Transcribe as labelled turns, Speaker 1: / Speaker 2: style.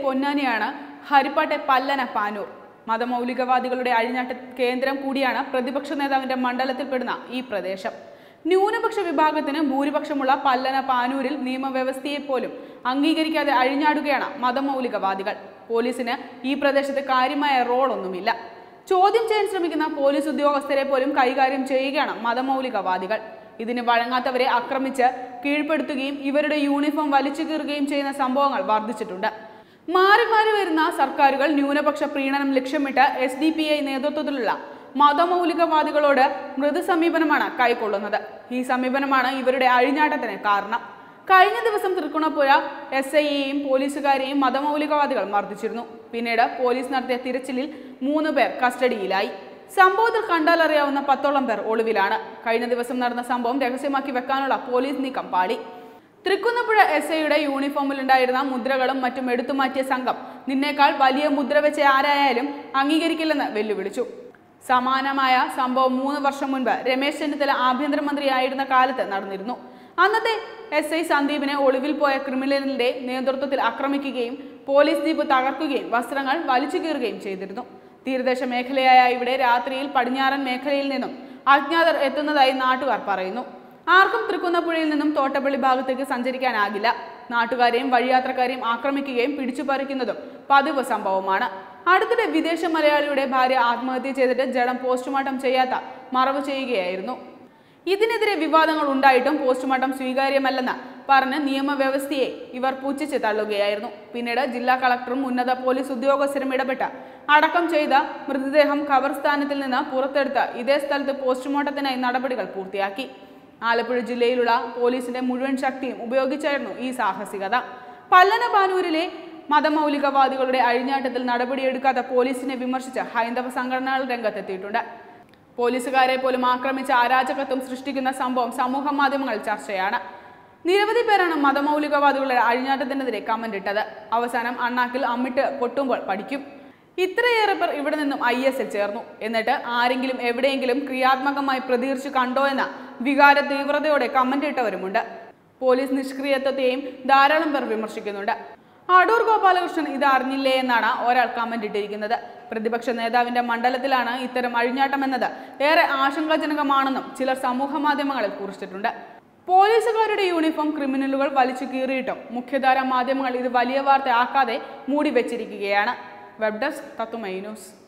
Speaker 1: പൊന്നാനിയാണ് ഹരിപ്പാട്ടെ പല്ലന പാനൂർ മതമൗലികവാദികളുടെ അഴിഞ്ഞാട്ട കേന്ദ്രം കൂടിയാണ് പ്രതിപക്ഷ നേതാവിന്റെ മണ്ഡലത്തിൽപ്പെടുന്ന ഈ പ്രദേശം ന്യൂനപക്ഷ വിഭാഗത്തിന് ഭൂരിപക്ഷമുള്ള പല്ലന പാനൂരിൽ നിയമവ്യവസ്ഥയെ പോലും അംഗീകരിക്കാതെ അഴിഞ്ഞാടുകയാണ് മതമൗലികവാദികൾ പോലീസിന് ഈ പ്രദേശത്ത് കാര്യമായ റോളൊന്നുമില്ല ചോദ്യം ചെയ്യാൻ ശ്രമിക്കുന്ന പോലീസ് ഉദ്യോഗസ്ഥരെ പോലും കൈകാര്യം ചെയ്യുകയാണ് മതമൗലികവാദികൾ ഇതിന് വഴങ്ങാത്തവരെ ആക്രമിച്ച് കീഴ്പ്പെടുത്തുകയും ഇവരുടെ യൂണിഫോം വലിച്ചു കീറുകയും ചെയ്യുന്ന സംഭവങ്ങൾ വർദ്ധിച്ചിട്ടുണ്ട് മാറി മാറി വരുന്ന സർക്കാരുകൾ ന്യൂനപക്ഷ പ്രീണനം ലക്ഷ്യമിട്ട് എസ് ഡി പി ഐ നേതൃത്വത്തിലുള്ള മതമൗലികവാദികളോട് മൃദു സമീപനമാണ് കൈക്കൊള്ളുന്നത് ഈ സമീപനമാണ് ഇവരുടെ അഴിഞ്ഞാട്ടത്തിന് കാരണം കഴിഞ്ഞ ദിവസം തൃക്കുന്നപ്പുഴ എസ് ഐയെയും പോലീസുകാരെയും മതമൗലികവാദികൾ മർദ്ദിച്ചിരുന്നു പിന്നീട് പോലീസ് നടത്തിയ തിരച്ചിലിൽ മൂന്ന് പേർ കസ്റ്റഡിയിലായി സംഭവത്തിൽ കണ്ടാലറിയാവുന്ന പത്തോളം പേർ ഒളിവിലാണ് കഴിഞ്ഞ ദിവസം നടന്ന സംഭവം രഹസ്യമാക്കി വെക്കാനുള്ള പോലീസ് നീക്കം പാളി തൃക്കുന്നപ്പുഴ എസ് ഐയുടെ യൂണിഫോമിലുണ്ടായിരുന്ന മുദ്രകളും മറ്റും എടുത്തുമാറ്റിയ സംഘം നിന്നേക്കാൾ വലിയ മുദ്ര വെച്ച ആരായാലും അംഗീകരിക്കില്ലെന്ന് വെല്ലുവിളിച്ചു സമാനമായ സംഭവം മൂന്ന് വർഷം മുൻപ് രമേശ് ചെന്നിത്തല ആഭ്യന്തരമന്ത്രിയായിരുന്ന കാലത്ത് നടന്നിരുന്നു അന്നത്തെ എസ് ഐ സന്ദീപിനെ ഒളിവിൽ പോയ ക്രിമിനലിന്റെ നേതൃത്വത്തിൽ ആക്രമിക്കുകയും പോലീസ് ജീപ്പ് തകർക്കുകയും വസ്ത്രങ്ങൾ വലിച്ചു കീറുകയും ചെയ്തിരുന്നു തീരദേശ മേഖലയായ ഇവിടെ രാത്രിയിൽ പടിഞ്ഞാറൻ മേഖലയിൽ നിന്നും അജ്ഞാതർ എത്തുന്നതായി നാട്ടുകാർ പറയുന്നു ആർക്കും തൃക്കുന്നപ്പുഴയിൽ നിന്നും തോട്ടപ്പള്ളി ഭാഗത്തേക്ക് സഞ്ചരിക്കാനാകില്ല നാട്ടുകാരെയും വഴിയാത്രക്കാരെയും ആക്രമിക്കുകയും പിടിച്ചുപറിക്കുന്നതും പതിവ് സംഭവമാണ് അടുത്തിടെ വിദേശ മലയാളിയുടെ ഭാര്യ ആത്മഹത്യ ചെയ്തിട്ട് ജഡം പോസ്റ്റ്മോർട്ടം ചെയ്യാത്ത മറവ് ചെയ്യുകയായിരുന്നു ഇതിനെതിരെ വിവാദങ്ങൾ ഉണ്ടായിട്ടും പോസ്റ്റ്മോർട്ടം സ്വീകാര്യമല്ലെന്ന് പറഞ്ഞ് നിയമവ്യവസ്ഥയെ ഇവർ പുച്ഛിച്ച് തള്ളുകയായിരുന്നു പിന്നീട് ജില്ലാ കളക്ടറും ഉന്നത പോലീസ് ഉദ്യോഗസ്ഥരും ഇടപെട്ട് അടക്കം ചെയ്ത മൃതദേഹം ഖബർസ്ഥാനത്തിൽ നിന്ന് പുറത്തെടുത്ത് ഇതേ സ്ഥലത്ത് പോസ്റ്റ്മോർട്ടത്തിനായി നടപടികൾ പൂർത്തിയാക്കി ആലപ്പുഴ ജില്ലയിലുള്ള പോലീസിന്റെ മുഴുവൻ ശക്തിയും ഉപയോഗിച്ചായിരുന്നു ഈ സാഹസികത പല്ലന പാനൂരിലെ മതമൗലികവാദികളുടെ അഴിഞ്ഞാട്ടത്തിൽ നടപടിയെടുക്കാത്ത പോലീസിനെ വിമർശിച്ച് ഹൈന്ദവ സംഘടനകൾ രംഗത്തെത്തിയിട്ടുണ്ട് പോലീസുകാരെ പോലും ആക്രമിച്ച് അരാജകത്വം സൃഷ്ടിക്കുന്ന സംഭവം സമൂഹ മാധ്യമങ്ങളിൽ ചർച്ചയാണ് നിരവധി പേരാണ് മതമൗലികവാദികളുടെ അഴിഞ്ഞാട്ടത്തിനെതിരെ കമന്റ് ഇട്ടത് അവസാനം അണ്ണാക്കിൽ അമ്മിട്ട് പൊട്ടുമ്പോൾ പഠിക്കും ഇത്രയേറെ പേർ ഇവിടെ നിന്നും ഐ എസിൽ ചേർന്നു എന്നിട്ട് ആരെങ്കിലും എവിടെയെങ്കിലും ക്രിയാത്മകമായി പ്രതികരിച്ചു കണ്ടോ എന്ന വികാര തീവ്രതയോടെ കമന്റ് ഇട്ടവരുമുണ്ട് പോലീസ് നിഷ്ക്രിയത്വത്തെയും ധാരാളം പേർ വിമർശിക്കുന്നുണ്ട് അടൂർ ഗോപാലകൃഷ്ണൻ ഇത് അറിഞ്ഞില്ലേ എന്നാണ് ഒരാൾ കമന്റ് ഇട്ടിരിക്കുന്നത് പ്രതിപക്ഷ നേതാവിന്റെ മണ്ഡലത്തിലാണ് ഇത്തരം അഴിഞ്ഞാട്ടം എന്നത് ഏറെ ആശങ്കാജനകമാണെന്നും ചിലർ സമൂഹ മാധ്യമങ്ങളിൽ കുറിച്ചിട്ടുണ്ട് പോലീസുകാരുടെ യൂണിഫോം ക്രിമിനലുകൾ വലിച്ചു കീറിയിട്ടും മുഖ്യധാര മാധ്യമങ്ങൾ ഇത് വലിയ വാർത്തയാക്കാതെ മൂടി വെച്ചിരിക്കുകയാണ് വെബ് ഡെസ്ക് തത്തുമൈ ന്യൂസ്